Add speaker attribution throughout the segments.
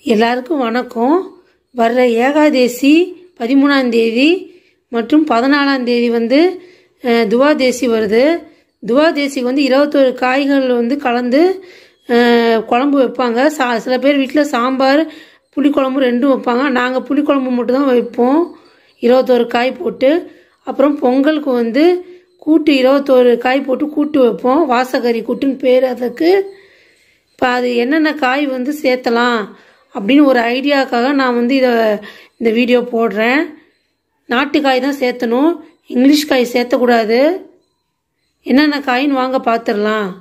Speaker 1: எல்லாருக்கும் வணக்கம் வர்ற ஏகாதேசி பதிமூணாம் தேதி மற்றும் பதினாலாம் தேதி வந்து அஹ், துவாதேசி வருது துவாதேசிக்கு வந்து இருபத்தொரு காய்கள் வந்து கலந்து அஹ், குழம்பு வைப்பாங்க சா சில பேர் வீட்டில் சாம்பார் புளிக்குழம்பு ரெண்டும் வைப்பாங்க நாங்கள் புளிக்குழம்பு மட்டும் தான் வைப்போம் இருபத்தொரு காய் போட்டு அப்புறம் பொங்கலுக்கு வந்து கூட்டு இருபத்தோரு காய் போட்டு கூட்டு வைப்போம் வாசக்கறி கூட்டுன்னு பேர் அதுக்கு இப்போ அது என்னென்ன காய் வந்து சேர்த்தலாம் அப்படின்னு ஒரு ஐடியாக்காக நான் வந்து இதை இந்த வீடியோ போடுறேன் நாட்டுக்காய் தான் சேர்த்தணும் இங்கிலீஷ் காய் சேர்த்தக்கூடாது என்னென்ன காயின்னு வாங்க பார்த்துடலாம்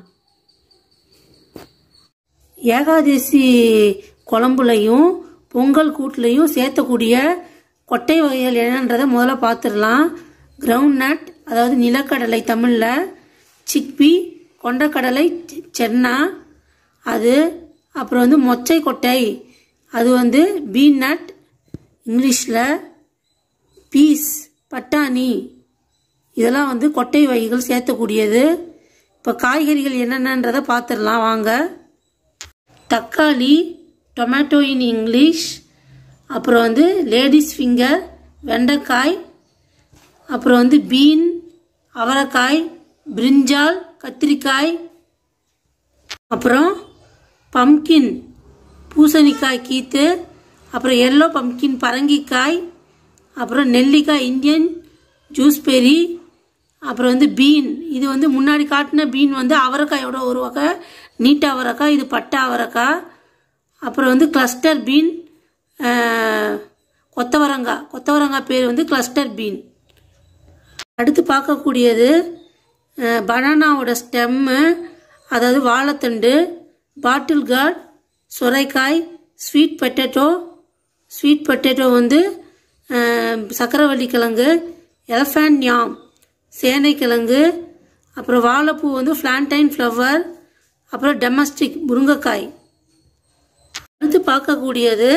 Speaker 1: ஏகாதசி குழம்புலையும் பொங்கல் கூட்டுலையும் சேர்த்தக்கூடிய கொட்டை வகைகள் என்னன்றதை முதல்ல பார்த்துடலாம் கிரவுண்ட் நட் அதாவது நிலக்கடலை தமிழில் சிக்பி கொண்டக்கடலை செ- சென்னா அது அப்புறம் வந்து மொச்சை கொட்டை அது வந்து பீன் நட் இங்கிலீஷில் பீஸ் பட்டாணி இதெல்லாம் வந்து கொட்டை வகைகள் சேர்த்தக்கூடியது இப்போ காய்கறிகள் என்னென்னன்றதை பார்த்துடலாம் வாங்க தக்காளி டொமேட்டோ இன் இங்கிலீஷ் அப்புறம் வந்து லேடிஸ் ஃபிங்கர் வெண்டைக்காய் அப்புறம் வந்து பீன் அவரைக்காய் பிரிஞ்சால் கத்திரிக்காய் அப்புறம் பம்கின் பூசணிக்காய் கீத்து அப்புறம் எல்லோ பம்கின் பரங்கிக்காய் அப்புறம் நெல்லிக்காய் இந்தியன் ஜூஸ்பெரி அப்புறம் வந்து பீன் இது வந்து முன்னாடி காட்டின பீன் வந்து அவரைக்காயோட ஒரு வகை நீட்ட அவரைக்காய் இது பட்டை அவரைக்காய் அப்புறம் வந்து கிளஸ்டர் பீன் அஹ், கொத்தவரங்காய் கொத்தவரங்காய் பேர் வந்து கிளஸ்டர் பீன் அடுத்து பார்க்கக்கூடியது அஹ், பனானாவோட ஸ்டெம்மு அதாவது வாழைத்தண்டு பாட்டில் கார்ட் சுரைக்காய் ஸ்வீட் பொட்டேட்டோ ஸ்வீட் பொட்டேட்டோ வந்து அஹ், சக்கரவள்ளி கிழங்கு எலஃபேண்ட் யாம் சேனைக்கிழங்கு அப்புறம் வாழைப்பூ வந்து பிளான்டைன் ஃப்ளவர் அப்புறம் டொமஸ்டிக் முருங்கைக்காய் அடுத்து பார்க்கக்கூடியது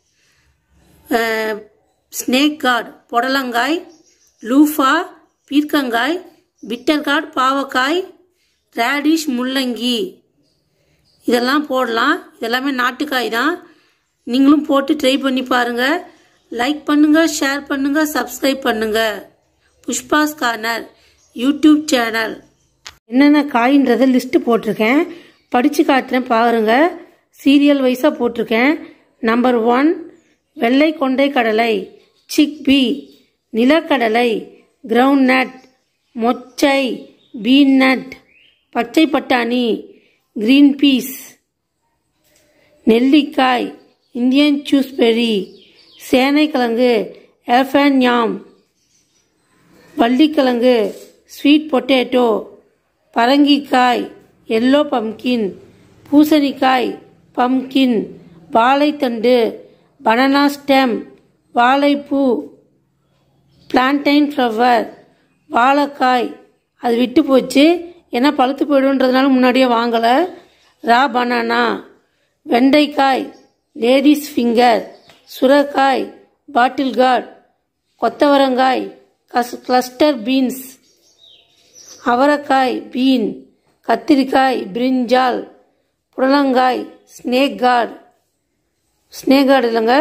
Speaker 1: ஸ்னேக் கார்டு புடலங்காய் லூஃபா பீர்க்கங்காய் பிட்டர் கார்டு பாவக்காய் ரேடிஷ் முள்ளங்கி இதெல்லாம் போடலாம் இதெல்லாமே நாட்டுக்காய் தான் நீங்களும் போட்டு ட்ரை பண்ணி பாருங்கள் லைக் பண்ணுங்கள் ஷேர் பண்ணுங்கள் சப்ஸ்கிரைப் பண்ணுங்கள் புஷ்பாஸ் கார்னர் யூடியூப் சேனல் என்னென்ன காயின்றத லிஸ்ட்டு போட்டிருக்கேன் படித்து காட்டுறேன் பாருங்க சீரியல் வைஸாக போட்டிருக்கேன் நம்பர் ஒன் வெள்ளை கொண்டை கடலை சிக் பி நிலக்கடலை கிரவுண்ட் நட் மொச்சை பீன் நட் பச்சை பட்டாணி கிரீன் பீஸ் நெல்லிக்காய் இந்தியன் சூஸ்பெரி சேனைக்கிழங்கு எலஃபேண்ட் யாம் வள்ளிக்கிழங்கு ஸ்வீட் பொட்டேட்டோ பரங்கிக்காய் எல்லோ பம்கின் பூசணிக்காய் பம்கின் வாழைத்தண்டு பனானா ஸ்டெம் வாழைப்பூ பிளான்டைன் ஃப்ளவர் வாழைக்காய் அது விட்டு போச்சு ஏன்னா பழுத்து போயிடுன்றதுனால முன்னாடியே வாங்கலை ரா பனானா வெண்டைக்காய் லேடிஸ் ஃபிங்கர் சுரக்காய் பாட்டில் கார்ட் கொத்தவரங்காய் கஸ் கிளஸ்டர் பீன்ஸ் அவரைக்காய் பீன் கத்திரிக்காய் பிரிஞ்சால் புடலங்காய் ஸ்னேக் கார்டு ஸ்னேக் கார்டு இல்லைங்க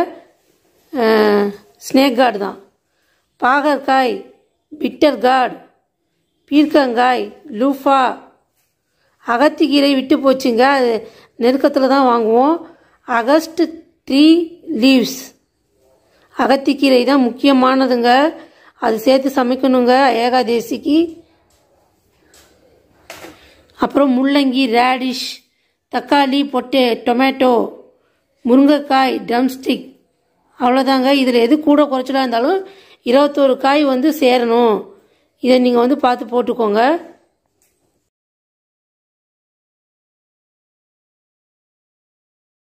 Speaker 1: ஸ்னேக் கார்டு தான் பாகற்காய் பிட்டர் கார்டு பீர்க்கங்காய் லூஃபா அகத்திக்கீரை விட்டு போச்சுங்க அது நெருக்கத்தில் தான் வாங்குவோம் அகஸ்ட் ட்ரீ லீவ்ஸ் அகத்திக்கீரை தான் முக்கியமானதுங்க அது சேர்த்து சமைக்கணுங்க ஏகாதேசிக்கு அப்புறம் முள்ளங்கி ரேடிஷ் தக்காளி பொட்டே டொமேட்டோ முருங்கைக்காய் ட்ரம்ஸ்டிக் அவ்வளோதாங்க இதில் எது கூட குறைச்சலா இருந்தாலும் இருபத்தோரு காய் வந்து சேரணும் இதை நீங்கள் வந்து பார்த்து போட்டுக்கோங்க